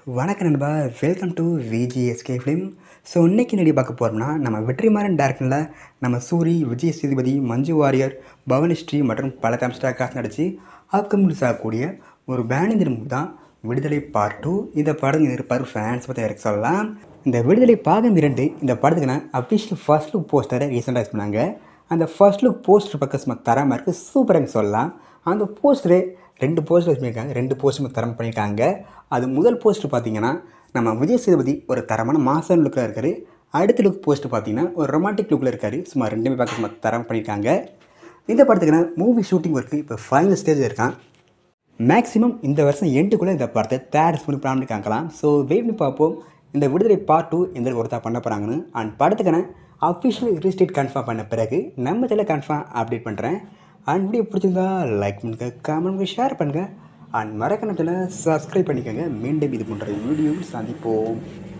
வணக்கம் நண்பா welcome to VGSK film so இன்னைக்கு நடி பார்க்க போகிறோம்னா நம்ம வெற்றிமாறன் டேரக்டரில் நம்ம சூரி விஜய் சேதுபதி மஞ்சு வாரியர் பவனிஸ்ரீ மற்றும் பல தமிழ்ஸ்டார் காசு நடித்து அப்கமிங் ரிலீஸ் ஆகக்கூடிய ஒரு பேனிந்திர மூவி தான் விடுதலை பார்ட் டூ இந்த படம் இருப்பார் ஃபேன்ஸ் பற்றி எனக்கு சொல்லலாம் இந்த விடுதலை பாகம் இரண்டு இந்த படத்துக்கு நான் அஃபிஷியல் ஃபர்ஸ்ட் லுக் போஸ்டரை ரீசெண்டாக பண்ணாங்க அந்த ஃபர்ஸ்ட் லுக் போஸ்டர் பக்கம் சும்மா தரமாக இருக்குது சூப்பராக சொல்லலாம் அந்த போஸ்டரு ரெண்டு போஸ்டர் பண்ணியிருக்காங்க ரெண்டு போஸ்டர் தரம் பண்ணியிருக்காங்க அது முதல் போஸ்டர் பார்த்தீங்கன்னா நம்ம விஜய் சேதுபதி ஒரு தரமான மாசன் லுக்கில் இருக்கார் அடுத்த லுக் போஸ்டர் பார்த்தீங்கன்னா ஒரு ரொமான்டிக் லுக்கில் இருக்கார் சும்மா ரெண்டுமே பார்க்க சும்மா தரம் பண்ணியிருக்காங்க இந்த படத்துக்குன்னா மூவி ஷூட்டிங் ஒர்க்கு இப்போ ஃபைனல் ஸ்டேஜ் இருக்கான் மேக்ஸிமம் இந்த வருஷம் எண்டுக்குள்ளே இந்த படத்தை தேர்ட் பண்ணி பிளான் பண்ணிக்காங்களாம் ஸோ வெயிட் பண்ணி பார்ப்போம் இந்த விடுதலை பார்ட் டூ எந்த ஒருத்தா பண்ண போகிறாங்கன்னு அண்ட் படத்துக்கான அஃபிஷியல் ரிஜிஸ்டேட் கன்ஃபார்ம் பண்ண பிறகு நம்ம இதில் கன்ஃபார்ம் அப்டேட் பண்ணுறேன் அண்ட் வீடியோ பிடிச்சிருந்தா லைக் பண்ணுங்க கமெண்ட் பண்ணுங்க ஷேர் பண்ணுங்கள் அண்ட் மறக்கணத்தில் சப்ஸ்கிரைப் பண்ணிக்கோங்க மீண்டும் இது போன்ற வீடியோவில் சந்திப்போம்